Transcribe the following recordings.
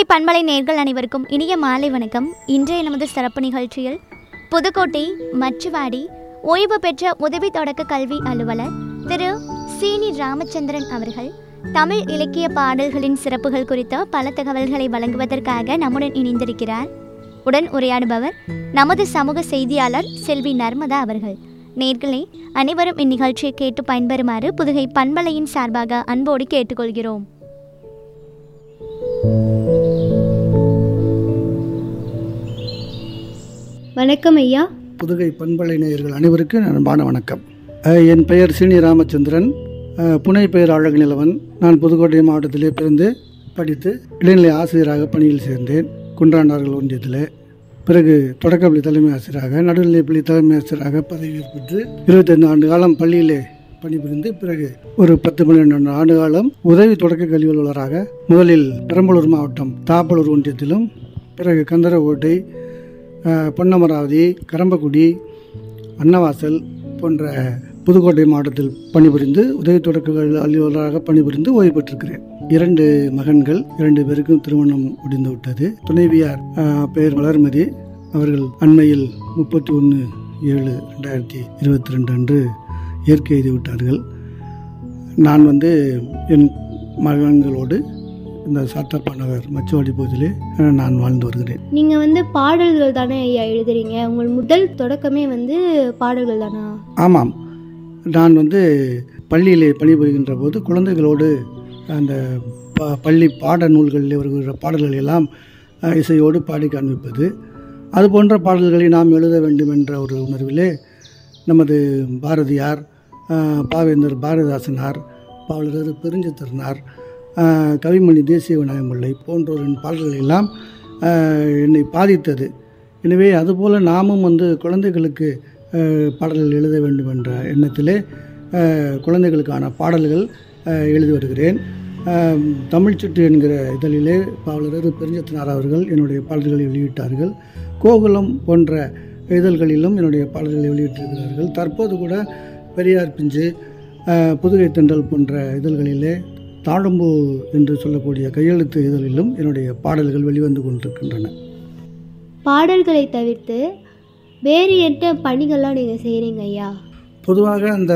பண்பலை நேர்கள் அனைவருக்கும் இனிய மாலை வணக்கம் இன்றைய நமது சிறப்பு நிகழ்ச்சியில் புதுக்கோட்டை மச்சுவாடி ஓய்வு பெற்ற உதவி தொடக்க கல்வி அலுவலர் திரு சீனி ராமச்சந்திரன் அவர்கள் தமிழ் இலக்கிய பாடல்களின் சிறப்புகள் குறித்த பல தகவல்களை வழங்குவதற்காக நம்முடன் இணைந்திருக்கிறார் உடன் உரையாடுபவர் நமது சமூக செய்தியாளர் செல்வி நர்மதா அவர்கள் நேர்களே அனைவரும் இந்நிகழ்ச்சியை கேட்டு பயன்பெறுமாறு புதுகை பண்பலையின் சார்பாக அன்போடு கேட்டுக்கொள்கிறோம் வணக்கம் ஐயா புதுகை பண்பலை நேயர்கள் அனைவருக்கும் அன்பான வணக்கம் அஹ், என் பெயர் சீனி ராமச்சந்திரன் அஹ், புனை பெயர் அழகுநிலவன் நான் புதுக்கோட்டை மாவட்டத்திலே பிறந்து படித்து இடைநிலை ஆசிரியராக பணியில் சேர்ந்தேன் குன்றாண்டார்கள் ஒன்றியத்தில் பிறகு தொடக்கப்பள்ளி தலைமை ஆசிரியராக நடுநிலைப்பள்ளி தலைமை ஆசிரியராக பதவியேற்பு பெற்று இருபத்தைந்து ஆண்டு காலம் பள்ளியிலே பணிபுரிந்து பிறகு ஒரு பத்து பன்னிரெண்டு ஆண்டு காலம் உதவி தொடக்க கல்வி அலுவலராக முதலில் பெரம்பலூர் மாவட்டம் தாப்பலூர் ஒன்றியத்திலும் பிறகு கந்தரக்கோட்டை அஹ், பொன்னமராவதி கரம்பக்குடி அன்னவாசல் போன்ற புதுக்கோட்டை மாவட்டத்தில் பணிபுரிந்து உதவி தொடக்க கல்வி அலுவலராக பணிபுரிந்து ஓய்வு பெற்றிருக்கிறேன் இரண்டு மகன்கள் இரண்டு பேருக்கும் திருமணம் முடிந்து விட்டது துணைவியார் அஹ், பெயர் வளர்மதி அவர்கள் அண்மையில் முப்பத்தி ஒன்று ஏழு ரெண்டாயிரத்தி இருபத்தி ரெண்டு அன்று இயற்கை எழுதி விட்டார்கள் நான் வந்து என் மகன்களோடு இந்த சாத்தப்பா நகர் மச்சுவாடி பகுதியிலே அஹ், நான் வாழ்ந்து வருகிறேன் நீங்க வந்து பாடல்கள் தானே ஐயா எழுதுறீங்க உங்கள் முதல் தொடக்கமே வந்து பாடல்கள் தானா ஆமாம் நான் வந்து பள்ளியிலே பணிபுரிகின்ற போது குழந்தைகளோடு அந்த ப பள்ளி பாட நூல்களில் வருகிற பாடல்கள் எல்லாம் அஹ், இசையோடு பாடி காண்பிப்பது அது போன்ற பாடல்களை நாம் எழுத வேண்டும் என்ற ஒரு உணர்விலே நமது பாரதியார் அஹ், பாவேந்தர் பாரதிதாசனார் பாவலர் பெருஞ்சித்திரனார் அஹ், கவிமணி தேசிய விநாயகம்பிள்ளை போன்றோரின் பாடல்கள் எல்லாம் அஹ், என்னை பாதித்தது எனவே அதுபோல் நாமும் வந்து குழந்தைகளுக்கு அஹ், பாடல்கள் எழுத வேண்டும் என்ற எண்ணத்திலே அஹ், குழந்தைகளுக்கான பாடல்கள் அஹ், எழுதி வருகிறேன் அஹ், தமிழ் சிட்டு என்கிற இதழிலே பாவலர் பெருஞ்சத்தினார் அவர்கள் என்னுடைய பாடல்களை வெளியிட்டார்கள் கோகுலம் போன்ற இதழ்களிலும் என்னுடைய பாடல்களை வெளியிட்டிருக்கிறார்கள் தற்போது கூட பெரியார் பிஞ்சு அஹ், புதுகை தென்றல் போன்ற இதழ்களிலே தாழம்பூ என்று சொல்லக்கூடிய கையெழுத்து இதழிலும் என்னுடைய பாடல்கள் வெளிவந்து கொண்டிருக்கின்றன பாடல்களை தவிர்த்து வேறு என்ன பணிகள்லாம் நீங்க செய்றீங்க ஐயா பொதுவாக அந்த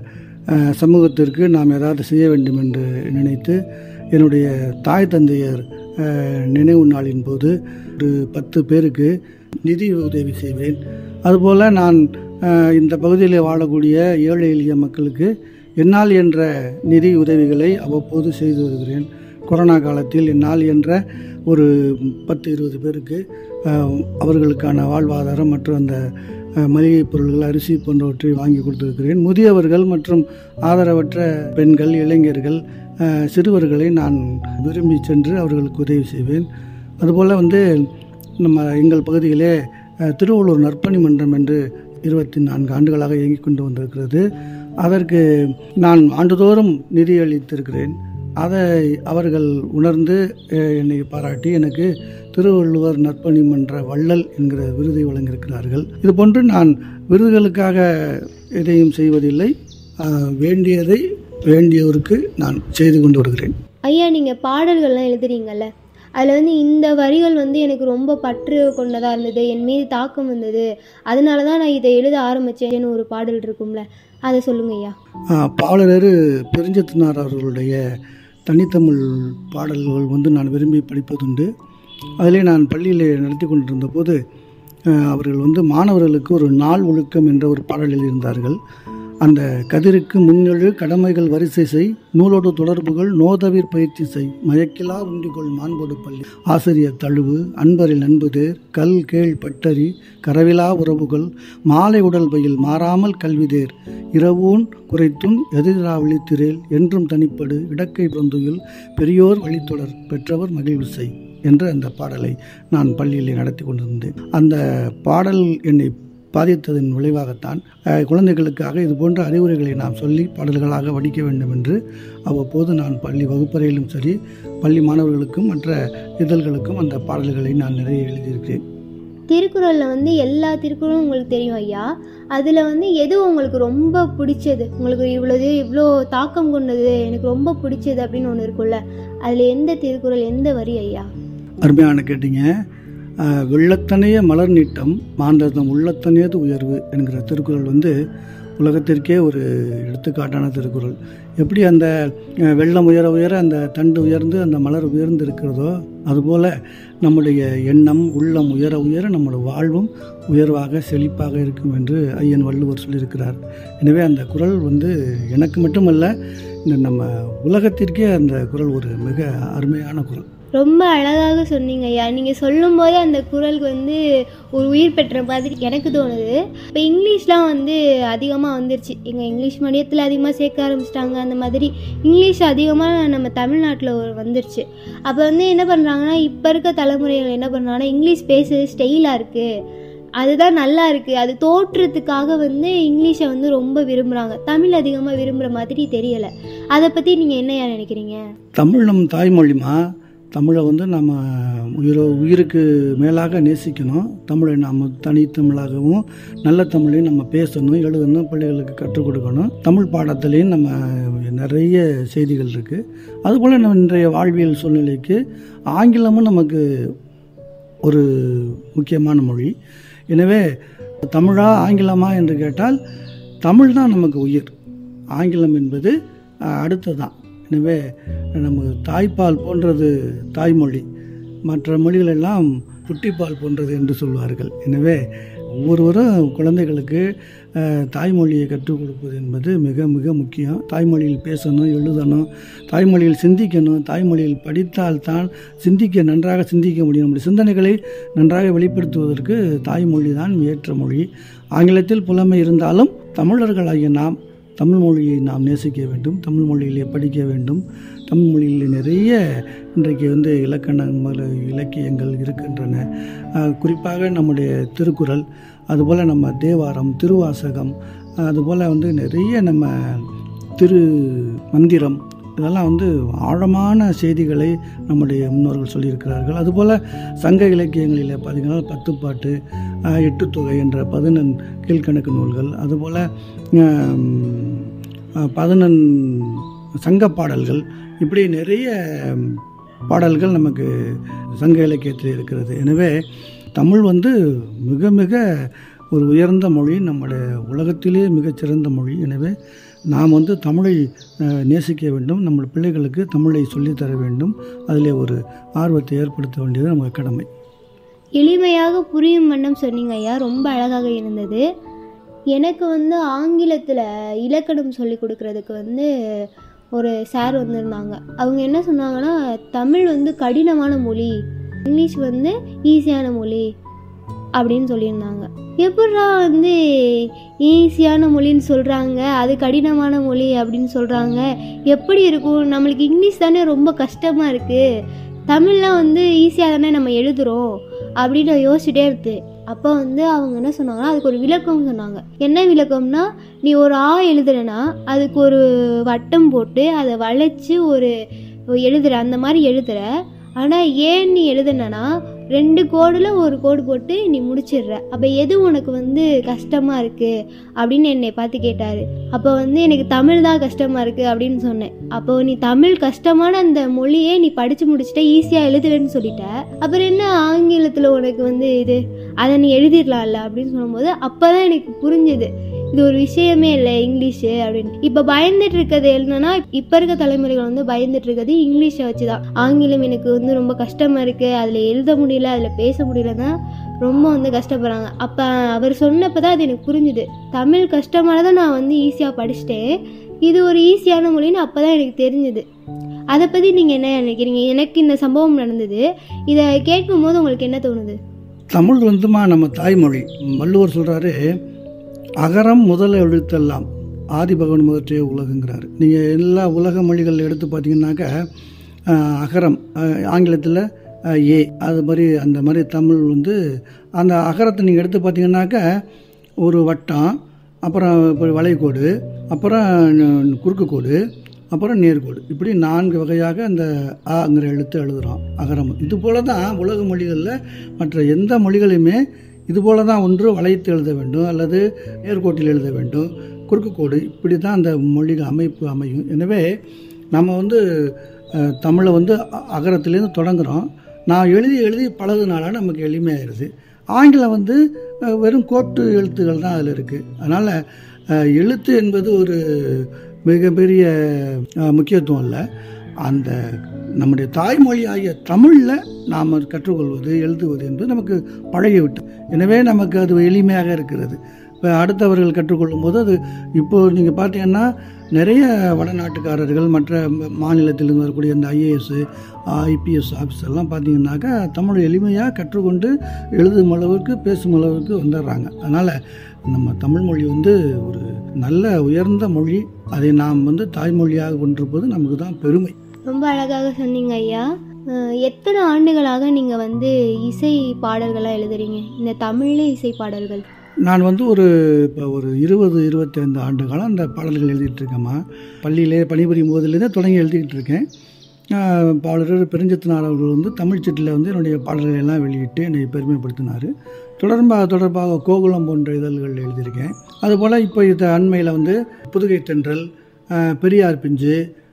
அஹ், சமூகத்திற்கு நாம் ஏதாவது செய்ய வேண்டும் என்று நினைத்து என்னுடைய தாய் தந்தையர் அஹ், நினைவு நாளின் போது ஒரு பத்து பேருக்கு நிதி உதவி செய்வேன் அதுபோல் நான் அஹ், இந்த பகுதியில் வாழக்கூடிய ஏழை எளிய மக்களுக்கு என்னால் என்ற நிதி உதவிகளை அவ்வப்போது செய்து வருகிறேன் கொரோனா காலத்தில் என்னால் என்ற ஒரு பத்து இருபது பேருக்கு அஹ், அவர்களுக்கான வாழ்வாதாரம் மற்றும் அந்த அஹ், மளிகை பொருள்கள் அரிசி போன்றவற்றை வாங்கி கொடுத்திருக்கிறேன் முதியவர்கள் மற்றும் ஆதரவற்ற பெண்கள் இளைஞர்கள் அஹ், சிறுவர்களை நான் விரும்பி சென்று அவர்களுக்கு உதவி செய்வேன் அதுபோல் வந்து நம்ம எங்கள் பகுதியிலே அஹ், திருவள்ளூர் நற்பணி மன்றம் என்று இருபத்தி நான்கு ஆண்டுகளாக இயங்கிக் கொண்டு வந்திருக்கிறது அதற்கு நான் ஆண்டுதோறும் நிதி அளித்திருக்கிறேன் அதை அவர்கள் உணர்ந்து அஹ், என்னை பாராட்டி எனக்கு திருவள்ளுவர் நற்பணி மன்ற வள்ளல் என்கிற விருதை வழங்கியிருக்கிறார்கள் இதுபோன்று நான் விருதுகளுக்காக எதையும் செய்வதில்லை அஹ், வேண்டியதை வேண்டியவருக்கு நான் செய்து கொண்டு வருகிறேன் ஐயா நீங்க பாடல்கள்லாம் எழுதுறீங்கல்ல அதில் வந்து இந்த வரிகள் வந்து எனக்கு ரொம்ப பற்று கொண்டதாக இருந்தது என் மீது தாக்கம் வந்தது அதனால தான் நான் இதை எழுத ஆரம்பிச்சேன்னு ஒரு பாடல் இருக்கும்ல அதை சொல்லுங்க ஐயா ஆஹ் பாவலர் பெருஞ்சத்தினார் அவர்களுடைய தனித்தமிழ் பாடல்கள் வந்து நான் விரும்பி படிப்பதுண்டு அதிலே நான் பள்ளியிலே நடத்தி கொண்டிருந்த போது ஆஹ் அவர்கள் வந்து மாணவர்களுக்கு ஒரு நாள் ஒழுக்கம் என்ற ஒரு பாடல் எழுதியிருந்தார்கள் அந்த கதிருக்கு முன்னெழு கடமைகள் வரிசை செய் நூலோடு தொடர்புகள் நோதவிர் பயிற்சி செய் மயக்கிலா உண்டிகொள் மாண்போடு பள்ளி ஆசிரியர் தழுவு அன்பரில் அன்புதேர் கல் கேள் பட்டறி கரவிலா உறவுகள் மாலை உடல் பயில் மாறாமல் கல்விதேர் இரவூன் குறைத்தும் எதிரா விழித்திரேல் என்றும் தனிப்படு இடக்கை பந்துயில் பெரியோர் வழித்தொடர் பெற்றவர் மகிழ்வு செய் என்ற அந்த பாடலை நான் பள்ளியிலே நடத்தி கொண்டிருந்தேன் அந்த பாடல் என்னை பாதித்ததன் விளைவாகத்தான் அஹ், குழந்தைகளுக்காக இது போன்ற அறிவுரைகளை நாம் சொல்லி பாடல்களாக வடிக்க வேண்டும் என்று அவ்வப்போது நான் பள்ளி வகுப்பறையிலும் சரி பள்ளி மாணவர்களுக்கும் மற்ற இதழ்களுக்கும் அந்த பாடல்களை நான் நிறைய எழுதியிருக்கிறேன் திருக்குறளில் வந்து எல்லா திருக்குறளும் உங்களுக்கு தெரியும் ஐயா அதில் வந்து எது உங்களுக்கு ரொம்ப பிடிச்சது உங்களுக்கு இவ்வளோது இவ்வளோ தாக்கம் கொண்டது எனக்கு ரொம்ப பிடிச்சது அப்படின்னு ஒன்று இருக்கும்ல அதில் எந்த திருக்குறள் எந்த வரி ஐயா அருமையான கேட்டீங்க அஹ், வெள்ளத்தனைய மலர் நீட்டம் மாந்தர்தம் உள்ளத்தனையது உயர்வு என்கிற திருக்குறள் வந்து உலகத்திற்கே ஒரு எடுத்துக்காட்டான திருக்குறள் எப்படி அந்த அஹ், வெள்ளம் உயர உயர அந்த தண்டு உயர்ந்து அந்த மலர் உயர்ந்து இருக்கிறதோ அதுபோல் நம்முடைய எண்ணம் உள்ளம் உயர உயர நம்முடைய வாழ்வும் உயர்வாக செழிப்பாக இருக்கும் என்று ஐயன் வள்ளுவர் சொல்லியிருக்கிறார் எனவே அந்த குறள் வந்து எனக்கு மட்டுமல்ல இந்த நம்ம உலகத்திற்கே அந்த குறள் ஒரு மிக அருமையான குறள் ரொம்ப அழகாக சொன்னீங்க ஐயா நீங்கள் சொல்லும்போதே அந்த குரலுக்கு வந்து ஒரு உயிர் பெற்ற மாதிரி எனக்கு தோணுது இப்போ இங்கிலீஷ்லாம் வந்து அதிகமாக வந்துருச்சு எங்கள் இங்கிலீஷ் மீடியத்தில் அதிகமாக சேர்க்க ஆரம்பிச்சிட்டாங்க அந்த மாதிரி இங்கிலீஷ் அதிகமாக நம்ம தமிழ்நாட்டில் ஒரு வந்துருச்சு அப்போ வந்து என்ன பண்ணுறாங்கன்னா இப்போ இருக்க தலைமுறைகள் என்ன பண்ணுறாங்கன்னா இங்கிலீஷ் பேச ஸ்டைலாக இருக்குது அதுதான் நல்லா இருக்குது அது தோற்றத்துக்காக வந்து இங்கிலீஷை வந்து ரொம்ப விரும்புகிறாங்க தமிழ் அதிகமாக விரும்புகிற மாதிரி தெரியலை அதை பற்றி நீங்கள் என்னையா நினைக்கிறீங்க தமிழ் நம் தாய்மொழிமா தமிழை வந்து நம்ம உயிரோ உயிருக்கு மேலாக நேசிக்கணும் தமிழை நாம் தனித்தமிழாகவும் நல்ல தமிழையும் நம்ம பேசணும் எழுதணும் பிள்ளைகளுக்கு கற்றுக் கொடுக்கணும் தமிழ் பாடத்துலேயும் நம்ம நிறைய செய்திகள் இருக்குது அதுபோல் நம்ம இன்றைய வாழ்வியல் சூழ்நிலைக்கு ஆங்கிலமும் நமக்கு ஒரு முக்கியமான மொழி எனவே தமிழா ஆங்கிலமா என்று கேட்டால் தமிழ் தான் நமக்கு உயிர் ஆங்கிலம் என்பது அஹ், அடுத்ததான் எனவே நமக்கு தாய்ப்பால் போன்றது தாய்மொழி மற்ற மொழிகள் எல்லாம் புட்டிப்பால் போன்றது என்று சொல்வார்கள் எனவே ஒவ்வொருவரும் குழந்தைகளுக்கு அஹ், தாய்மொழியை கற்றுக் கொடுப்பது என்பது மிக மிக முக்கியம் தாய்மொழியில் பேசணும் எழுதணும் தாய்மொழியில் சிந்திக்கணும் தாய்மொழியில் படித்தால்தான் சிந்திக்க நன்றாக சிந்திக்க முடியும் நம்முடைய சிந்தனைகளை நன்றாக வெளிப்படுத்துவதற்கு தாய்மொழி தான் ஏற்ற மொழி ஆங்கிலத்தில் புலமை இருந்தாலும் தமிழர்களாகிய நாம் தமிழ் மொழியை நாம் நேசிக்க வேண்டும் தமிழ் மொழியிலே படிக்க வேண்டும் தமிழ் மொழியில் நிறைய இன்றைக்கு வந்து இலக்கணங்கள் இலக்கியங்கள் இருக்கின்றன அஹ், குறிப்பாக நம்முடைய திருக்குறள் அதுபோல் நம்ம தேவாரம் திருவாசகம் அதுபோல் வந்து நிறைய நம்ம திரு மந்திரம் இதெல்லாம் வந்து ஆழமான செய்திகளை நம்முடைய முன்னோர்கள் சொல்லியிருக்கிறார்கள் அதுபோல் சங்க இலக்கியங்களில் பார்த்தீங்கன்னா பத்துப்பாட்டு அஹ், எட்டுத்தொகை என்ற பதினெண் கீழ்கணக்கு நூல்கள் அதுபோல் பதினெண் சங்க பாடல்கள் இப்படி நிறைய பாடல்கள் நமக்கு சங்க இலக்கியத்தில் இருக்கிறது எனவே தமிழ் வந்து மிக மிக ஒரு உயர்ந்த மொழி நம்முடைய உலகத்திலே மிகச்சிறந்த மொழி எனவே நாம் வந்து தமிழை அஹ், நேசிக்க வேண்டும் நம்ம பிள்ளைகளுக்கு தமிழை சொல்லித்தர வேண்டும் அதிலே ஒரு ஆர்வத்தை ஏற்படுத்த வேண்டியது நமக்கு கடமை எளிமையாக புரியும் வண்ணம் சொன்னீங்க ஐயா ரொம்ப அழகாக இருந்தது எனக்கு வந்து ஆங்கிலத்தில் இலக்கணம் சொல்லி கொடுக்கறதுக்கு வந்து ஒரு சார் வந்திருந்தாங்க அவங்க என்ன சொன்னாங்கன்னா தமிழ் வந்து கடினமான மொழி இங்கிலீஷ் வந்து ஈஸியான மொழி அப்படின்னு சொல்லியிருந்தாங்க எப்பட்றா வந்து ஈஸியான மொழின்னு சொல்கிறாங்க அது கடினமான மொழி அப்படின்னு சொல்கிறாங்க எப்படி இருக்கும் நம்மளுக்கு இங்கிலீஷ் தானே ரொம்ப கஷ்டமாக இருக்குது தமிழ்லாம் வந்து ஈஸியாக தானே நம்ம எழுதுகிறோம் அப்படின்னு நான் யோசிச்சுட்டே இருந்தேன் அப்போ வந்து அவங்க என்ன சொன்னாங்கன்னா அதுக்கு ஒரு விளக்கம் சொன்னாங்க என்ன விளக்கம்னா நீ ஒரு ஆ எழுதுறேன்னா அதுக்கு ஒரு வட்டம் போட்டு அதை வளைச்சு ஒரு எழுதுற அந்த மாதிரி எழுதுற ஆனால் ஏன் நீ எழுதுனனா ரெண்டு கோடில் ஒரு கோடு போட்டு நீ முடிச்சிடுற அப்போ எது உனக்கு வந்து கஷ்டமாக இருக்குது அப்படின்னு என்னை பார்த்து கேட்டார் அப்போ வந்து எனக்கு தமிழ் தான் கஷ்டமாக இருக்குது அப்படின்னு சொன்னேன் அப்போ நீ தமிழ் கஷ்டமான அந்த மொழியே நீ படித்து முடிச்சுட்ட ஈஸியாக எழுதுவேன்னு சொல்லிட்ட அப்புறம் என்ன ஆங்கிலத்தில் உனக்கு வந்து இது அதை நீ எழுதிடலாம்ல அப்படின்னு சொல்லும்போது அப்போ தான் எனக்கு புரிஞ்சுது இது ஒரு விஷயமே இல்லை இங்கிலீஷு அப்படின்னு இப்போ பயந்துட்டு இருக்கிறது என்னன்னா இப்போ இருக்க தலைமுறைகள் வந்து பயந்துட்டு இருக்கிறது இங்கிலீஷை வச்சு தான் ஆங்கிலம் எனக்கு வந்து ரொம்ப கஷ்டமாக இருக்குது அதில் எழுத முடியல அதில் பேச முடியலன்னா ரொம்ப வந்து கஷ்டப்படுறாங்க அப்போ அவர் சொன்னப்போ தான் அது எனக்கு புரிஞ்சுது தமிழ் கஷ்டமானதை நான் வந்து ஈஸியாக படிச்சிட்டேன் இது ஒரு ஈஸியான மொழின்னு அப்போ தான் எனக்கு தெரிஞ்சுது அதை பற்றி நீங்கள் என்ன நினைக்கிறீங்க எனக்கு இந்த சம்பவம் நடந்தது இதை கேட்கும் போது உங்களுக்கு என்ன தோணுது தமிழ் வந்துமா நம்ம தாய்மொழி வள்ளுவர் சொல்கிறாரு அகரம் முதல் எழுத்தெல்லாம் ஆதிபகவன் முதற்றே உலகுங்கிறாரு நீங்கள் எல்லா உலக மொழிகள் எடுத்து பார்த்தீங்கன்னாக்கா அஹ், அகரம் ஆங்கிலத்தில் ஏ அது மாதிரி அந்த மாதிரி தமிழ் வந்து அந்த அகரத்தை நீங்கள் எடுத்து பார்த்தீங்கன்னாக்கா ஒரு வட்டம் அப்புறம் இப்போ வளைகோடு அப்புறம் ந- குறுக்கு கோடு அப்புறம் நேர்கோடு இப்படி நான்கு வகையாக அந்த ஆங்கிற எழுத்து எழுதுகிறோம் அகரம் இது போல தான் உலக மொழிகளில் மற்ற எந்த மொழிகளையுமே இது போல தான் ஒன்று வளைத்து எழுத வேண்டும் அல்லது நேர்கோட்டில் எழுத வேண்டும் குறுக்கு கோடு இப்படி தான் அந்த மொழிகள் அமைப்பு அமையும் எனவே நம்ம வந்து அஹ், தமிழை வந்து அ- அகரத்திலேருந்து தொடங்குகிறோம் நான் எழுதி எழுதி பழகுனால நமக்கு எளிமையாயிருது ஆங்கிலம் வந்து அஹ், வெறும் கோட்டு எழுத்துக்கள் தான் அதில் இருக்குது அதனால் எழுத்து என்பது ஒரு மிகப்பெரிய அஹ், முக்கியத்துவம் இல்லை அந்த நம்முடைய தாய்மொழி ஆகிய தமிழில் நாம் கற்றுக்கொள்வது எழுதுவது என்பது நமக்கு பழகிவிட்டு எனவே நமக்கு அது எளிமையாக இருக்கிறது இப்போ அடுத்தவர்கள் கற்றுக்கொள்ளும் போது அது இப்போது நீங்கள் பார்த்தீங்கன்னா நிறைய வடநாட்டுக்காரர்கள் மற்ற ம- மாநிலத்திலிருந்து வரக்கூடிய இந்த ஐஏஎஸ் ஐபிஎஸ் ஆஃபீஸர் எல்லாம் பார்த்தீங்கன்னாக்கா தமிழ் எளிமையாக கற்றுக்கொண்டு எழுதும் அளவுக்கு பேசும் அளவுக்கு வந்துடுறாங்க அதனால் நம்ம தமிழ் மொழி வந்து ஒரு நல்ல உயர்ந்த மொழி அதை நாம் வந்து தாய்மொழியாக கொண்டிருப்பது நமக்கு தான் பெருமை ரொம்ப அழகாக சொன்னீங்க ஐயா அஹ், எத்தனை ஆண்டுகளாக நீங்கள் வந்து இசை பாடல்களாக எழுதுறீங்க இந்த தமிழ்ல இசை பாடல்கள் நான் வந்து ஒரு இப்போ ஒரு இருபது இருபத்தைந்து ஆண்டு காலம் அந்த பாடல்கள் எழுதிட்டு இருக்கேம்மா பள்ளியிலே பணிபுரியும் போதிலேருந்தே தொடங்கி எழுதிக்கிட்டு இருக்கேன் ஆஹ் பாடலர் பெருஞ்சத்தினார் அவர்கள் வந்து தமிழ் சிட்டில் வந்து என்னுடைய பாடல்களை எல்லாம் வெளியிட்டு என்னை பெருமைப்படுத்தினார் தொடர்பாக தொடர்பாக கோகுலம் போன்ற இதழ்கள் எழுதியிருக்கேன் அதுபோல் இப்போ இது அண்மையில் வந்து புதுகை தென்றல் ஆஹ் பெரியார் பிஞ்சு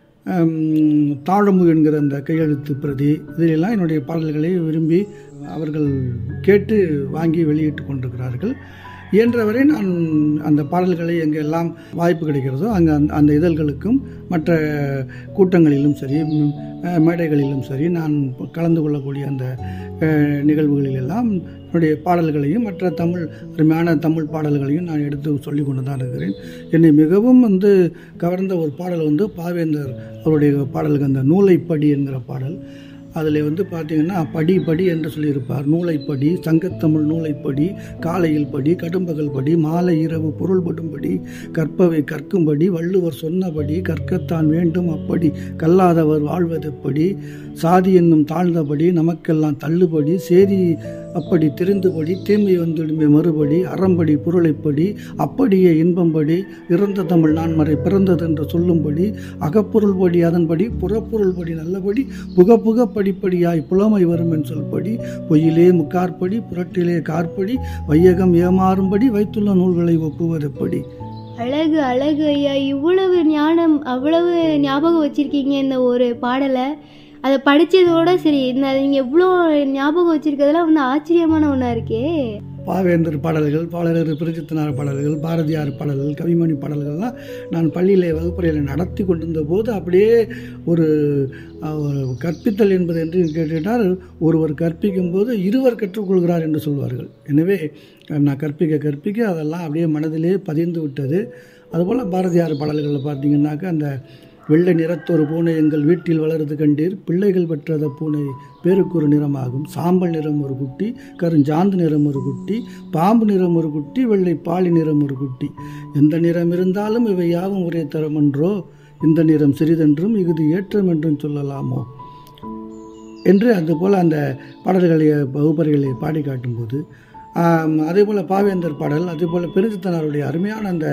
ஆம், தாழம்பு என்கிற அந்த கையெழுத்து பிரதி இதிலெல்லாம் என்னுடைய பாடல்களை விரும்பி அவர்கள் கேட்டு வாங்கி வெளியிட்டு கொண்டிருக்கிறார்கள் இயன்றவரை நான் அந்த பாடல்களை எங்கெல்லாம் வாய்ப்பு கிடைக்கிறதோ அங்கே அந்த அந்த இதழ்களுக்கும் மற்ற கூட்டங்களிலும் சரி ம், அஹ், மேடைகளிலும் சரி நான் கலந்து கொள்ளக்கூடிய அந்த அஹ், நிகழ்வுகளில் எல்லாம் என்னுடைய பாடல்களையும் மற்ற தமிழ் அருமையான தமிழ் பாடல்களையும் நான் எடுத்து சொல்லி கொண்டு தான் இருக்கிறேன் என்னை மிகவும் வந்து கவர்ந்த ஒரு பாடல் வந்து பாவேந்தர் அவருடைய பாடலுக்கு அந்த நூலைப்படி என்கிற பாடல் அதில் வந்து பார்த்தீங்கன்னா படி படி என்று சொல்லியிருப்பார் நூலைப்படி சங்கத்தமிழ் நூலைப்படி காலையில் படி கடும்பகல் படி மாலை இரவு பொருள்படும்படி கற்பவை கற்கும்படி வள்ளுவர் சொன்னபடி கற்கத்தான் வேண்டும் அப்படி கல்லாதவர் வாழ்வதெப்படி சாதி என்னும் தாழ்ந்தபடி நமக்கெல்லாம் தள்ளுபடி சேதி அப்படி தெரிந்துபடி தீமை வந்துடுமே மறுபடி அறம்படி பொருளைப்படி அப்படியே இன்பம்படி இறந்த தமிழ் நான்மறை பிறந்ததென்று சொல்லும்படி அகப்பொருள்படி அதன்படி புறப்பொருள்படி நல்லபடி புக புக படிப்படியாய் புலமை வரும் என்று சொல்படி பொய்யிலே முக்கார்படி புரட்டிலே கார்படி வையகம் ஏமாறும்படி வைத்துள்ள நூல்களை ஒப்புவதெப்படி அழகு அழகு ஐயா இவ்வளவு ஞானம் அவ்வளவு ஞாபகம் வச்சிருக்கீங்க இந்த ஒரு பாடலை அதை படிச்சதோட சரி இந்த நீங்கள் எவ்வளோ ஞாபகம் வச்சிருக்கிறதுலாம் வந்து ஆச்சரியமான ஒன்றா இருக்கே பாவேந்தர் பாடல்கள் பாடலர் பிரிஜித்தனார் பாடல்கள் பாரதியார் பாடல்கள் கவிமணி பாடல்கள்லாம் நான் பள்ளியிலே வகுப்பறையில் நடத்தி கொண்டிருந்த போது அப்படியே ஒரு அஹ், ஒரு கற்பித்தல் என்பது என்று கேட்டுட்டால் ஒருவர் கற்பிக்கும் போது இருவர் கற்றுக்கொள்கிறார் என்று சொல்வார்கள் எனவே நான் கற்பிக்க கற்பிக்க அதெல்லாம் அப்படியே மனதிலே பதிந்து விட்டது அதுபோல் பாரதியார் பாடல்களில் பார்த்தீங்கன்னாக்கா அந்த வெள்ளை நிறத்தொரு பூனை எங்கள் வீட்டில் வளருது கண்டீர் பிள்ளைகள் பெற்றத பூனை பேருக்கொரு நிறமாகும் சாம்பல் நிறம் ஒரு குட்டி கருஞ்சாந்து நிறம் ஒரு குட்டி பாம்பு நிறம் ஒரு குட்டி வெள்ளை பாலி நிறம் ஒரு குட்டி எந்த நிறம் இருந்தாலும் இவை யாவும் ஒரே தரமன்றோ இந்த நிறம் சிறிதென்றும் இஃது ஏற்றம் என்றும் சொல்லலாமோ என்று அதுபோல் அந்த பாடல்களை வகுப்பறைகளை பாடி காட்டும்போது ஆம், அதே போல் பாவேந்தர் பாடல் அதே போல் பெருஞ்சித்தனாருடைய அருமையான அந்த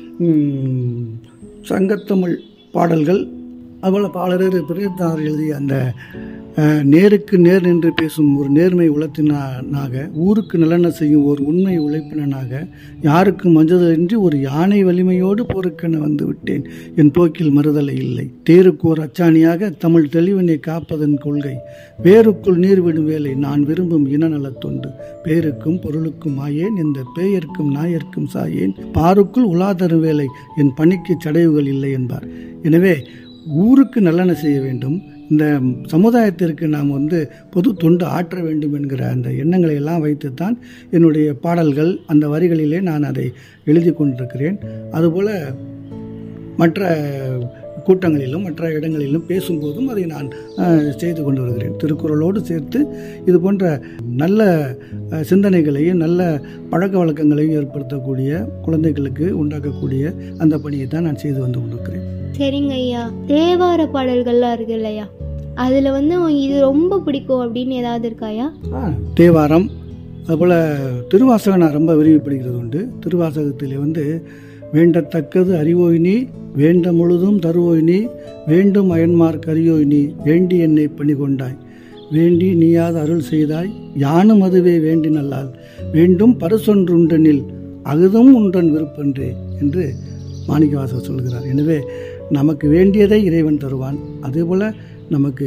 ம், சங்கத்தமிழ் பாடல்கள் அதுபோல் பாடலர் பெருஞ்சித்தனார் எழுதிய அந்த அஹ், நேருக்கு நேர் நின்று பேசும் ஒரு நேர்மை உளத்தினாக ஊருக்கு நல்லெண்ண செய்யும் ஒரு உண்மை உழைப்பினனாக யாருக்கும் மஞ்சளின்றி ஒரு யானை வலிமையோடு போருக்கென வந்து விட்டேன் என் போக்கில் மறுதலை இல்லை தேருக்கு ஒரு அச்சாணியாக தமிழ் தெளிவினை காப்பதன் கொள்கை வேருக்குள் நீர் விடும் வேலை நான் விரும்பும் இனநலத் தொண்டு பேருக்கும் பொருளுக்கும் ஆயேன் இந்த பேயர்க்கும் நாயர்க்கும் சாயேன் பாருக்குள் உலாதரும் வேலை என் பணிக்கு சடைவுகள் இல்லை என்பார் எனவே ஊருக்கு நல்லெண்ண செய்ய வேண்டும் இந்த சமுதாயத்திற்கு நாம் வந்து பொது தொண்டு ஆற்ற வேண்டும் என்கிற அந்த எண்ணங்களை எல்லாம் வைத்துத்தான் என்னுடைய பாடல்கள் அந்த வரிகளிலே நான் அதை எழுதி கொண்டிருக்கிறேன் அதுபோல் மற்ற கூட்டங்களிலும் மற்ற இடங்களிலும் பேசும்போதும் அதை நான் அஹ், செய்து கொண்டு வருகிறேன் திருக்குறளோடு சேர்த்து இது போன்ற நல்ல அஹ், சிந்தனைகளையும் நல்ல பழக்க வழக்கங்களையும் ஏற்படுத்தக்கூடிய குழந்தைகளுக்கு உண்டாக்கக்கூடிய அந்த பணியை தான் நான் செய்து வந்து கொண்டிருக்கிறேன் சரிங்க ஐயா தேவார பாடல்கள்லாம் இருக்கு இல்லையா அதில் வந்து உனக்கு இது ரொம்ப பிடிக்கும் அப்படின்னு ஏதாவது இருக்காயா தேவாரம் அதுபோல் திருவாசகம் நான் ரொம்ப விரும்பி படிக்கிறது உண்டு திருவாசகத்திலே வந்து வேண்டத்தக்கது அறிவோய் நீ வேண்ட முழுதும் தருவோய் நீ வேண்டும் அயன்மார் கரியோய் நீ வேண்டி என்னை பணி கொண்டாய் வேண்டி நீயாது அருள் செய்தாய் யானும் அதுவே வேண்டி நல்லால் வேண்டும் பரிசொன்றுண்டனில் அகுதும் உண்டன் விருப்பன்றே என்று மாணிக்கவாசகர் சொல்கிறார் எனவே நமக்கு வேண்டியதை இறைவன் தருவான் அதேபோல் நமக்கு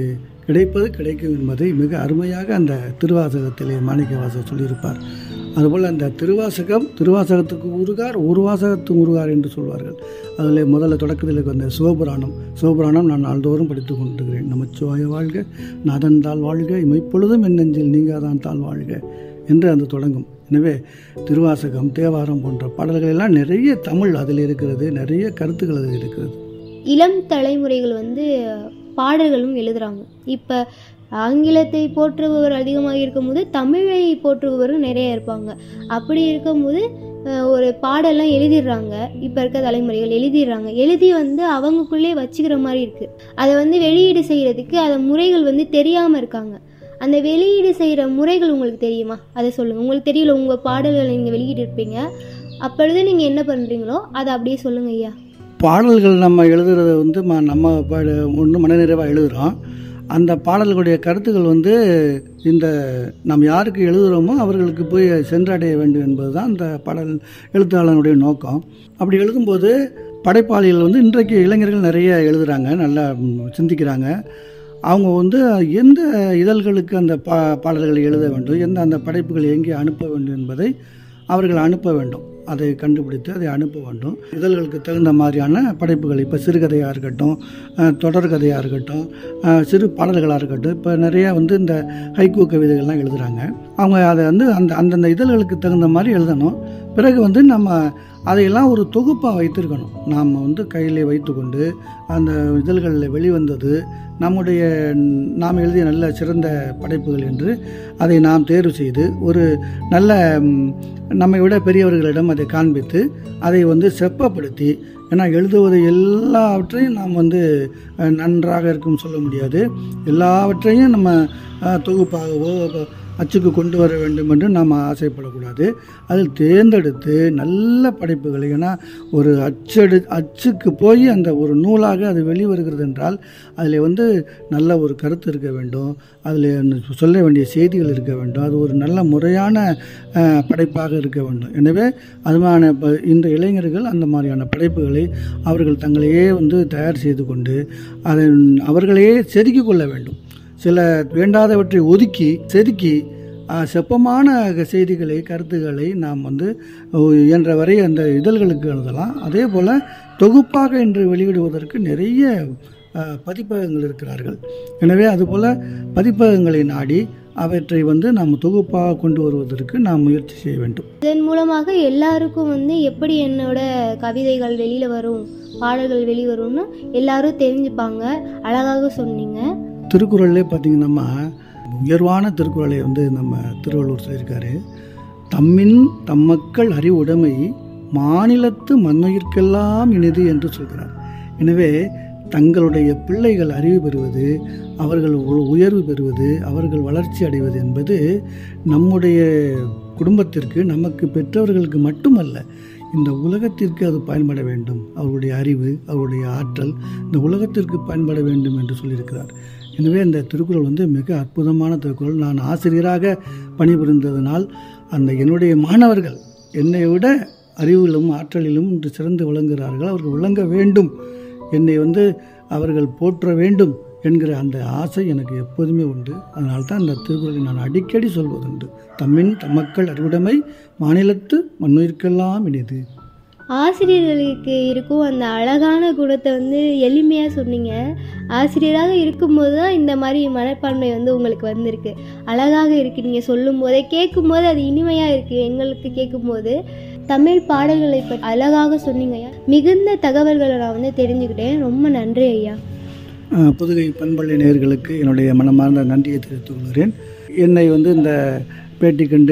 கிடைப்பது கிடைக்கும் என்பதை மிக அருமையாக அந்த திருவாசகத்திலே மாணிக்கவாசகர் சொல்லியிருப்பார் அதுபோல் அந்த திருவாசகம் திருவாசகத்துக்கு உருகார் ஒரு வாசகத்துக்கு உருகார் என்று சொல்வார்கள் அதில் முதல்ல தொடக்கத்தில் வந்த சிவபுராணம் சிவபுராணம் நான் நாள்தோறும் படித்து கொண்டிருக்கிறேன் நமச்சிவாய வாழ்க நாதன் தாள் வாழ்க இமைப்பொழுதும் என் நெஞ்சில் நீங்காதான் தாள் வாழ்க என்று அந்த தொடங்கும் எனவே திருவாசகம் தேவாரம் போன்ற பாடல்கள் எல்லாம் நிறைய தமிழ் அதில் இருக்கிறது நிறைய கருத்துக்கள் அதில் இருக்கிறது இளம் தலைமுறைகள் வந்து பாடல்களும் எழுதுறாங்க இப்போ ஆங்கிலத்தை போற்றுபவர் அதிகமாக இருக்கும்போது தமிழை போற்றுபவரும் நிறைய இருப்பாங்க அப்படி இருக்கும்போது அஹ், ஒரு பாடெல்லாம் எழுதிடுறாங்க இப்போ இருக்க தலைமுறைகள் எழுதிடுறாங்க எழுதி வந்து அவங்களுக்குள்ளே வச்சுக்கிற மாதிரி இருக்குது அதை வந்து வெளியீடு செய்கிறதுக்கு அதை முறைகள் வந்து தெரியாமல் இருக்காங்க அந்த வெளியீடு செய்கிற முறைகள் உங்களுக்கு தெரியுமா அதை சொல்லுங்கள் உங்களுக்கு தெரியல உங்கள் பாடல்களை நீங்கள் வெளியிட்டு இருப்பீங்க அப்பொழுது நீங்கள் என்ன பண்ணுறீங்களோ அதை அப்படியே சொல்லுங்கள் ஐயா பாடல்கள் நம்ம எழுதுறத வந்து ம- நம்ம ஒன்று மனநிறைவாக எழுதுகிறோம் அந்த பாடல்களுடைய கருத்துக்கள் வந்து இந்த நாம் யாருக்கு எழுதுகிறோமோ அவர்களுக்கு போய் சென்றடைய வேண்டும் என்பது தான் அந்த பாடல் எழுத்தாளனுடைய நோக்கம் அப்படி எழுதும்போது படைப்பாளிகள் வந்து இன்றைக்கு இளைஞர்கள் நிறைய எழுதுகிறாங்க நல்லா ம், சிந்திக்கிறாங்க அவங்க வந்து எந்த இதழ்களுக்கு அந்த பா பாடல்களை எழுத வேண்டும் எந்த அந்த படைப்புகளை எங்கே அனுப்ப வேண்டும் என்பதை அவர்கள் அனுப்ப வேண்டும் அதை கண்டுபிடித்து அதை அனுப்ப வேண்டும் இதழ்களுக்கு தகுந்த மாதிரியான படைப்புகள் இப்போ சிறுகதையாக இருக்கட்டும் அஹ், தொடர்கதையாக இருக்கட்டும் அஹ், சிறு பாடல்களாக இருக்கட்டும் இப்போ நிறையா வந்து இந்த ஹைக்கூ கவிதைகள்லாம் எழுதுகிறாங்க அவங்க அதை வந்து அந்த அந்தந்த இதழ்களுக்கு தகுந்த மாதிரி எழுதணும் பிறகு வந்து நம்ம அதையெல்லாம் ஒரு தொகுப்பாக வைத்திருக்கணும் நாம் வந்து கையிலே வைத்துக்கொண்டு அந்த இதழ்களில் வெளிவந்தது நம்முடைய நாம் எழுதிய நல்ல சிறந்த படைப்புகள் என்று அதை நாம் தேர்வு செய்து ஒரு நல்ல ம், நம்மை விட பெரியவர்களிடம் அதை காண்பித்து அதை வந்து செப்பப்படுத்தி ஏன்னா எழுதுவது எல்லாவற்றையும் நாம் வந்து அஹ், நன்றாக இருக்கும் சொல்ல முடியாது எல்லாவற்றையும் நம்ம அஹ், தொகுப்பாகவோ ப- அச்சுக்கு கொண்டு வர வேண்டும் என்று நாம் ஆசைப்படக்கூடாது அதில் தேர்ந்தெடுத்து நல்ல படைப்புகளை ஏன்னா ஒரு அச்செடு அச்சுக்கு போய் அந்த ஒரு நூலாக அது வெளிவருகிறது என்றால் அதில் வந்து நல்ல ஒரு கருத்து இருக்க வேண்டும் அதில் சொல்ல வேண்டிய செய்திகள் இருக்க வேண்டும் அது ஒரு நல்ல முறையான அஹ், படைப்பாக இருக்க வேண்டும் எனவே அதுமான இப்போ இந்த இளைஞர்கள் அந்த மாதிரியான படைப்புகளை அவர்கள் தங்களையே வந்து தயார் செய்து கொண்டு அதை அவர்களையே செதுக்கிக் கொள்ள வேண்டும் சில வேண்டாதவற்றை ஒதுக்கி செதுக்கி ஆஹ், செப்பமான செய்திகளை கருத்துக்களை நாம் வந்து அஹ், இயன்ற வரை அந்த இதழ்களுக்கு எழுதலாம் அதே போல் தொகுப்பாக இன்று வெளியிடுவதற்கு நிறைய ஆஹ், பதிப்பகங்கள் இருக்கிறார்கள் எனவே அதுபோல் பதிப்பகங்களை நாடி அவற்றை வந்து நாம் தொகுப்பாக கொண்டு வருவதற்கு நாம் முயற்சி செய்ய வேண்டும் இதன் மூலமாக எல்லாருக்கும் வந்து எப்படி என்னோட கவிதைகள் வெளியில் வரும் பாடல்கள் வெளிவரும்னு எல்லாரும் தெரிஞ்சுப்பாங்க அழகாக சொன்னீங்க திருக்குறள்லே பார்த்தீங்கன்னா உயர்வான திருக்குறளை வந்து நம்ம திருவள்ளுவர் சொல்லியிருக்காரு தம்மின் தம்மக்கள் அறிவுடைமை மாநிலத்து மண்ணுயிர்க்கெல்லாம் இனிது என்று சொல்கிறார் எனவே தங்களுடைய பிள்ளைகள் அறிவு பெறுவது அவர்கள் உ- உயர்வு பெறுவது அவர்கள் வளர்ச்சி அடைவது என்பது நம்முடைய குடும்பத்திற்கு நமக்கு பெற்றவர்களுக்கு மட்டுமல்ல இந்த உலகத்திற்கு அது பயன்பட வேண்டும் அவருடைய அறிவு அவருடைய ஆற்றல் இந்த உலகத்திற்கு பயன்பட வேண்டும் என்று சொல்லியிருக்கிறார் எனவே இந்த திருக்குறள் வந்து மிக அற்புதமான திருக்குறள் நான் ஆசிரியராக பணிபுரிந்ததனால் அந்த என்னுடைய மாணவர்கள் என்னை விட அறிவிலும் ஆற்றலிலும் இன்று சிறந்து விளங்குகிறார்கள் அவர்கள் விளங்க வேண்டும் என்னை வந்து அவர்கள் போற்ற வேண்டும் என்கிற அந்த ஆசை எனக்கு எப்போதுமே உண்டு அதனால தான் அந்த திருக்குறளை நான் அடிக்கடி சொல்வதுண்டு தம்மின் தம்மக்கள் அறிவுடைமை மாநிலத்து மண்ணுயிர்க்கெல்லாம் இனிது ஆசிரியர்களுக்கு இருக்கும் அந்த அழகான குணத்தை வந்து எளிமையாக சொன்னீங்க ஆசிரியராக இருக்கும்போது தான் இந்த மாதிரி மனப்பான்மை வந்து உங்களுக்கு வந்திருக்கு அழகாக இருக்கு நீங்கள் சொல்லும் போதே கேட்கும்போது அது இனிமையாக இருக்குது எங்களுக்கு கேட்கும்போது தமிழ் பாடல்களை பற்றி அழகாக சொன்னீங்க ஐயா மிகுந்த தகவல்களை நான் வந்து தெரிஞ்சுக்கிட்டேன் ரொம்ப நன்றி ஐயா அஹ், புதுகை பண்பள்ளி நேயர்களுக்கு என்னுடைய மனமார்ந்த நன்றியை தெரிவித்துக் கொள்கிறேன் என்னை வந்து இந்த பேட்டி கண்டு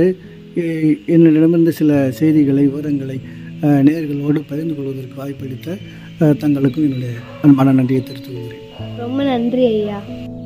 எ- என்னிடமிருந்து சில செய்திகளை விவரங்களை அஹ், நேயர்களோடு பகிர்ந்து கொள்வதற்கு வாய்ப்பளித்த அஹ், தங்களுக்கும் என்னுடைய மன நன்றியை தெரிவித்துக் கொள்கிறேன் ரொம்ப நன்றி ஐயா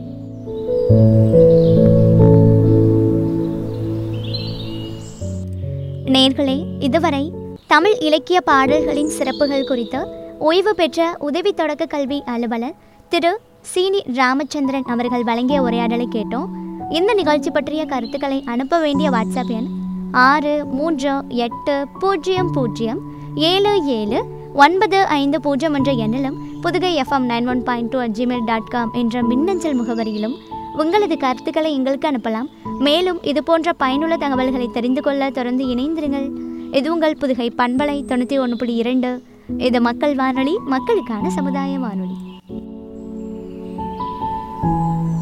நேர்களே இதுவரை தமிழ் இலக்கிய பாடல்களின் சிறப்புகள் குறித்து ஓய்வு பெற்ற உதவி தொடக்க கல்வி அலுவலர் திரு சீனி ராமச்சந்திரன் அவர்கள் வழங்கிய உரையாடலை கேட்டோம் இந்த நிகழ்ச்சி பற்றிய கருத்துக்களை அனுப்ப வேண்டிய வாட்ஸ்அப் எண் ஆறு மூன்று எட்டு பூஜ்ஜியம் பூஜ்ஜியம் ஏழு ஏழு ஒன்பது ஐந்து பூஜ்ஜியம் என்ற எண்ணிலும் Pudukai FM nine one point two at Gmail dot com என்ற மின்னஞ்சல் முகவரியிலும் உங்களது கருத்துக்களை எங்களுக்கு அனுப்பலாம் மேலும் இது போன்ற பயனுள்ள தகவல்களை தெரிந்து கொள்ள தொடர்ந்து இணைந்திருங்கள் இது உங்கள் புதுகை பண்பலை தொண்ணூற்றி ஒன்று புள்ளி இரண்டு இது மக்கள் வானொலி மக்களுக்கான சமுதாய வானொலி